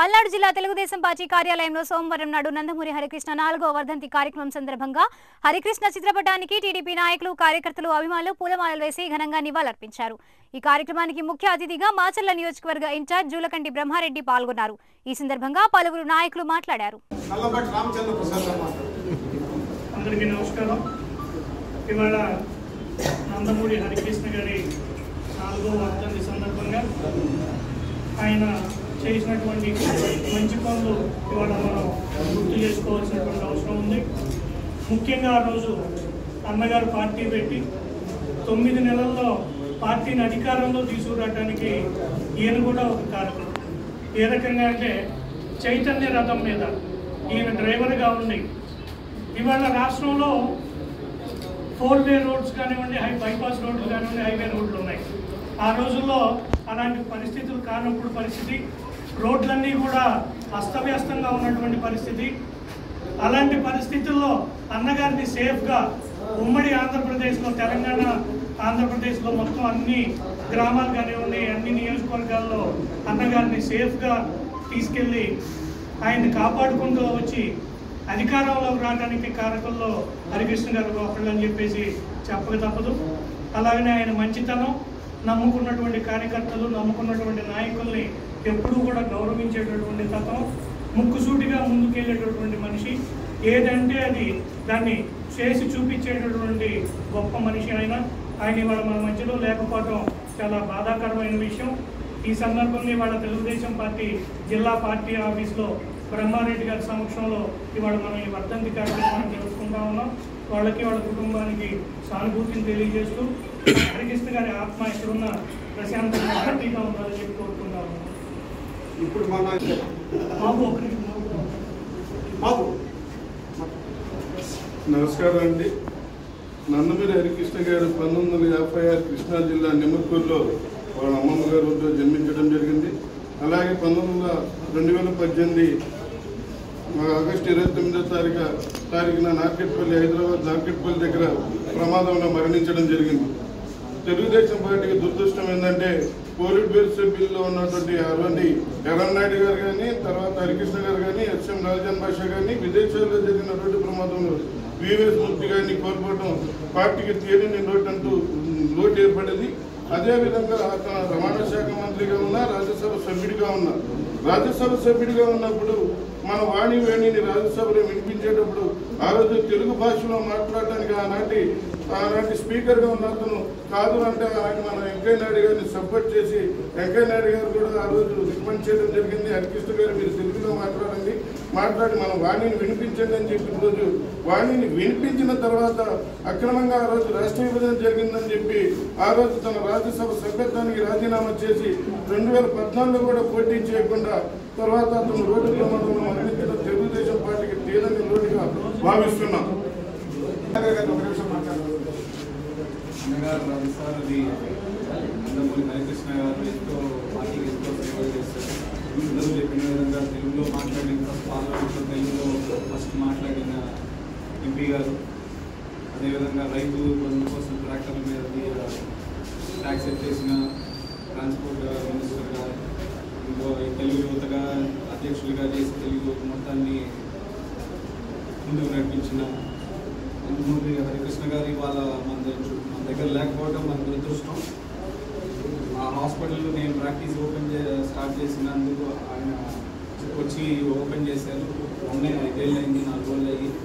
పల్నాడు జిల్లా తెలుగుదేశం పార్టీ కార్యాలయంలో సోమవారం నాడు నందమూరి హరికృష్ణ నాలుగో వర్ధంతి కార్యక్రమం సందర్భంగా హరికృష్ణ చిత్రపటానికి టీడీపీ నాయకులు కార్యకర్తలు అభిమానులు పూలమాలలు వేసి ఘనంగా నివాళులర్పించారు ఈ కార్యక్రమానికి ముఖ్య అతిథిగా మాచర్ల నియోజకవర్గ ఇన్ఛార్జ్ జూలకంటి బ్రహ్మారెడ్డి పాల్గొన్నారు ఈ సందర్భంగా పలువురు నాయకులు మాట్లాడారు నల్లబట్టి రామచంద్ర ప్రసాద్ గారు మాట్లాడారు అందరికీ నమస్కారం ఇవాళ నందమూరి హరికృష్ణ గారి నాలుగో వర్ధంతి సందర్భంగా ఆయన చేసినటువంటి మంచి పనులు ఇవాళ మనం గుర్తు చేసుకోవాల్సినటువంటి అవసరం ఉంది ముఖ్యంగా ఆ రోజు అన్నగారు పార్టీ పెట్టి తొమ్మిది నెలల్లో పార్టీని అధికారంలో తీసుకురావడానికి ఈయన కూడా ఒక కారణం ఏ రకంగా అంటే చైతన్య రథం మీద ఈయన డ్రైవర్గా ఉండి ఇవాళ రాష్ట్రంలో ఫోర్ వే రోడ్స్ కానివ్వండి హై బైపాస్ రోడ్లు కానివ్వండి హైవే రోడ్లు ఉన్నాయి ఆ రోజుల్లో అలాంటి పరిస్థితులు కానప్పుడు పరిస్థితి రోడ్లన్నీ కూడా అస్తవ్యస్తంగా ఉన్నటువంటి పరిస్థితి అలాంటి పరిస్థితుల్లో అన్నగారిని సేఫ్గా ఉమ్మడి ఆంధ్రప్రదేశ్లో తెలంగాణ ఆంధ్రప్రదేశ్లో మొత్తం అన్ని గ్రామాలు కానివ్వండి అన్ని నియోజకవర్గాల్లో అన్నగారిని సేఫ్గా తీసుకెళ్ళి ఆయన్ని కాపాడుకుంటూ వచ్చి అధికారంలోకి రావడానికి కారకుల్లో హరికృష్ణ గారు ఒకళ్ళు అని చెప్పేసి చెప్పక తప్పదు అలాగనే ఆయన మంచితనం నమ్ముకున్నటువంటి కార్యకర్తలు నమ్ముకున్నటువంటి నాయకుల్ని ఎప్పుడూ కూడా గౌరవించేటటువంటి తత్వం ముక్కుసూటిగా ముందుకెళ్ళేటటువంటి మనిషి ఏదంటే అది దాన్ని చేసి చూపించేటటువంటి గొప్ప మనిషి ఆయన ఆయన ఇవాళ మన మధ్యలో లేకపోవడం చాలా బాధాకరమైన విషయం ఈ సందర్భంగా ఇవాళ తెలుగుదేశం పార్టీ జిల్లా పార్టీ ఆఫీస్లో బ్రహ్మారెడ్డి గారి సమక్షంలో ఇవాళ మనం ఈ వర్ధంతి కార్యక్రమాన్ని జరుపుకుంటా ఉన్నాం వాళ్ళకి వాళ్ళ కుటుంబానికి సానుభూతిని తెలియజేస్తూ హరికృష్ణ గారి ఆత్మ ఎక్కడున్న ప్రశాంతంగా హ్యాపీగా ఉండాలని చెప్పి కోరుకుంటా ఉన్నాం ఇప్పుడు మన బాబు ఒక నిమిషం బాబు. బాబు నమస్కారం అండి నందమూరి హరికృష్ణ గారు పంతొమ్మిది వందల యాభై ఆరు కృష్ణా జిల్లా నిమ్మకూరులో వాళ్ళ అమ్మమ్మ గారు ఊరిలో జన్మించడం జరిగింది అలాగే పంతొమ్మిది వందల రెండు వేల పద్దెనిమిది మా ఆగస్టు ఇరవై తొమ్మిదో తారీఖు తారీఖున నార్కెట్పల్లి హైదరాబాద్ నార్కెట్పల్లి దగ్గర ప్రమాదంలో మరణించడం జరిగింది తెలుగుదేశం పార్టీకి దురదృష్టం ఏంటంటే పోలిట్ బ్యూరో సభ్యుల్లో ఉన్నటువంటి అరవండి నాయుడు గారు కానీ తర్వాత హరికృష్ణ గారు కానీ ఎస్ఎం రాజన్ భాష కానీ విదేశాల్లో జరిగిన రోడ్డు ప్రమాదంలో వివిఎస్ మూర్తి గారిని కోల్పోవడం పార్టీకి తీరని లోటు అంటూ లోటు ఏర్పడింది అదేవిధంగా అతను రవాణా శాఖ మంత్రిగా ఉన్నా రాజ్యసభ సభ్యుడిగా ఉన్నా రాజ్యసభ సభ్యుడిగా ఉన్నప్పుడు మన వాణి వేణిని రాజ్యసభలో వినిపించేటప్పుడు ఆ రోజు తెలుగు భాషలో మాట్లాడడానికి ఆనాటి ఆనాటి స్పీకర్గా ఉన్న అతను కాదు అంటే ఆయన మన వెంకయ్య నాయుడు గారిని సపోర్ట్ చేసి వెంకయ్య నాయుడు గారు కూడా ఆ రోజు రికమెండ్ చేయడం జరిగింది హరికృష్ణ గారు మీరు తెలుగులో మాట్లాడండి మాట్లాడి మన వాణిని వినిపించండి అని చెప్పి రోజు వాణిని వినిపించిన తర్వాత అక్రమంగా ఆ రోజు రాష్ట్ర విభజన జరిగిందని చెప్పి ఆ రోజు తన రాజ్యసభ సభ్యత్వానికి రాజీనామా చేసి రెండు వేల పద్నాలుగులో కూడా పోటీ చేయకుండా తర్వాత అతను రోడ్డు ప్రమాదంలో మరణించడం తెలుగుదేశం పార్టీకి తీరని లోటుగా భావిస్తున్నాం నగర్ గారు ఒక నిమిషం మాట్లాడారు అన్నగారు రాజస్థానది నందమూరి హరికృష్ణ గారు ఎంతో పార్టీకి ఎంతో సేవలు చేస్తారు అందరూ చెప్పిన విధంగా తెలుగులో మాట్లాడిన పార్లమెంట్లో తెలుగులో ఫస్ట్ మాట్లాడిన ఎంపీ గారు అదేవిధంగా రైతు బంధు కోసం ట్రాక్టర్ల మీద ట్యాక్స్ ఎత్తేసిన ట్రాన్స్పోర్ట్ మినిస్టర్గా ఇంకో ఈ తెలుగు యువతగా అధ్యక్షులుగా చేసి తెలుగు యువత మొత్తాన్ని ముందుకు నడిపించిన నందమూరి హరికృష్ణ గారు ఇవాళ మన దగ్గర మన దగ్గర లేకపోవడం మన దురదృష్టం ఆ హాస్పిటల్లో నేను ప్రాక్టీస్ ఓపెన్ చే స్టార్ట్ చేసినందుకు ఆయన వచ్చి ఓపెన్ చేశారు మొన్నే ఐదేళ్ళు అయింది నాలుగు రోజులు అయ్యి